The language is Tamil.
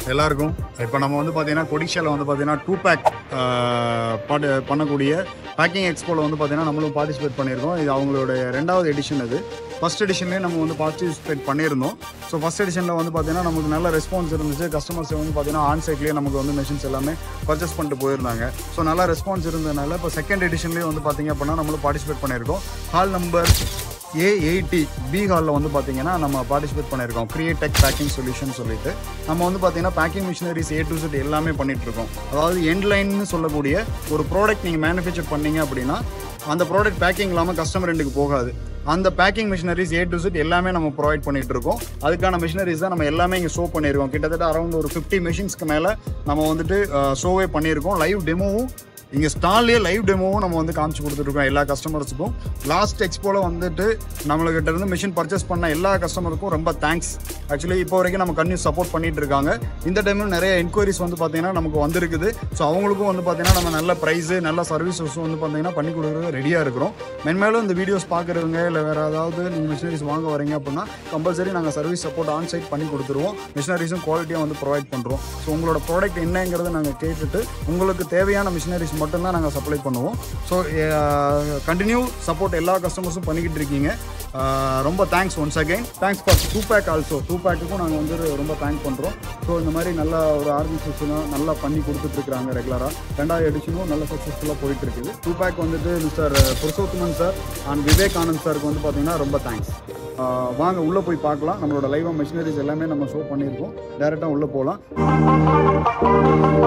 எல்லாருக்கும் இப்போ நம்ம வந்து பார்த்தீங்கன்னா கொடிஷால வந்து பார்த்தீங்கன்னா டூ பேக் பண்ணக்கூடிய பேக்கிங் எக்ஸ்போவில் வந்து பார்த்தீங்கன்னா நம்மளும் பார்ட்டிசிபேட் பண்ணியிருக்கோம் இது அவங்களோட ரெண்டாவது எடிஷன் அது ஃபர்ஸ்ட் எடிஷன்லேயே நம்ம வந்து பார்ட்டிசிபேட் பண்ணியிருந்தோம் ஸோ ஃபர்ஸ்ட் எடிஷனில் வந்து பார்த்தீங்கன்னா நமக்கு நல்ல ரெஸ்பான்ஸ் இருந்துச்சு கஸ்டமர்ஸ் வந்து பார்த்தீங்கன்னா ஆன் சைட்லேயே நமக்கு வந்து மெஷின்ஸ் எல்லாமே பர்ச்சேஸ் பண்ணிட்டு போயிருந்தாங்க ஸோ நல்லா ரெஸ்பான்ஸ் இருந்ததுனால இப்போ செகண்ட் எடிஷன்லேயே வந்து பார்த்தீங்க அப்படின்னா நம்மளும் பார்ட்டிசிபேட் பண்ணியிருக்கோம் hall number A eighty B ஹாலில் வந்து பார்த்தீங்கன்னா நம்ம பார்ட்டிசிபேட் பண்ணியிருக்கோம் கிரியேட் டெக் பேக்கிங் சொல்யூஷன் சொல்லிட்டு நம்ம வந்து பார்த்தீங்கன்னா packing machineries A to Z எல்லாமே பண்ணிட்டு இருக்கோம் அதாவது எண்ட் லைன்னு சொல்லக்கூடிய ஒரு ப்ராடக்ட் நீங்கள் மேனுஃபேக்சர் பண்ணீங்க அப்படின்னா அந்த ப்ராடக்ட் பேக்கிங் இல்லாமல் கஸ்டமர் ரெண்டுக்கு போகாது அந்த packing machineries A to Z எல்லாமே நம்ம ப்ரொவைட் பண்ணிட்டு இருக்கோம் அதுக்கான மிஷினரிஸ் தான் நம்ம எல்லாமே இங்கே ஷோ பண்ணியிருக்கோம் கிட்டத்தட்ட அரௌண்ட் ஒரு ஃபிஃப்டி மிஷின்ஸ்க்கு மேலே நம்ம வந்துட்டு ஷோவே பண்ணியிருக்கோம் லைவ் டெமோவும் இங்கே ஸ்டால்லேயே லைவ் டெமோவும் நம்ம வந்து காமிச்சு கொடுத்துட்ருக்கோம் எல்லா கஸ்டமர்ஸுக்கும் லாஸ்ட் எக்ஸ்போவில் வந்துட்டு நம்மளுக்கிட்ட இருந்து மிஷின் பர்ச்சேஸ் பண்ண எல்லா கஸ்டமருக்கும் ரொம்ப தேங்க்ஸ் ஆக்சுவலி இப்போ வரைக்கும் நம்ம கன்யூ சப்போர்ட் பண்ணிட்டு இருக்காங்க இந்த டைமும் நிறைய என்கொயரிஸ் வந்து பார்த்தீங்கன்னா நமக்கு வந்திருக்குது ஸோ அவங்களுக்கும் வந்து பார்த்தீங்கன்னா நம்ம நல்ல ப்ரைஸு நல்ல சர்வீசஸும் வந்து பார்த்தீங்கன்னா பண்ணி கொடுக்குறது ரெடியாக இருக்கிறோம் மென்மேலும் இந்த வீடியோஸ் பார்க்குறவங்க இல்லை வேறு ஏதாவது நீங்கள் மிஷினரிஸ் வாங்க வரீங்க அப்படின்னா கம்பல்சரி நாங்கள் சர்வீஸ் சப்போர்ட் ஆன் சைட் பண்ணி கொடுத்துருவோம் மிஷினரிஸும் குவாலிட்டியாக வந்து ப்ரொவைட் பண்ணுறோம் ஸோ உங்களோட ப்ராடக்ட் என்னங்கிறத நாங்கள் கேட்டுட்டு உங்களுக்கு தேவையான மிஷினரிஸ் மட்டும்தான் நாங்கள் சப்ளை பண்ணுவோம் ஸோ கண்டினியூ சப்போர்ட் எல்லா கஸ்டமர்ஸும் பண்ணிக்கிட்டு இருக்கீங்க அஹ், ரொம்ப thanks once again thanks for two back also two பேக்குக்கும் நாங்கள் வந்து ரொம்ப தேங்க் பண்ணுறோம் ஸோ இந்த மாதிரி நல்ல ஒரு ஆர்கனைசேஷனாக நல்லா பண்ணி கொடுத்துட்ருக்காங்க ரெகுலராக ரெண்டாவது எடிஷனும் நல்ல சக்ஸஸ்ஃபுல்லாக போயிட்டு இருக்குது டூ பேக் வந்துட்டு mister Purushothaman sir and Vivek Anand சாருக்கு வந்து பார்த்தீங்கன்னா ரொம்ப தேங்க்ஸ் வாங்க உள்ளே போய் பார்க்கலாம் நம்மளோட லைவாக மிஷினரிஸ் எல்லாமே நம்ம ஷோ பண்ணியிருக்கோம் டேரெக்டாக உள்ளே போகலாம்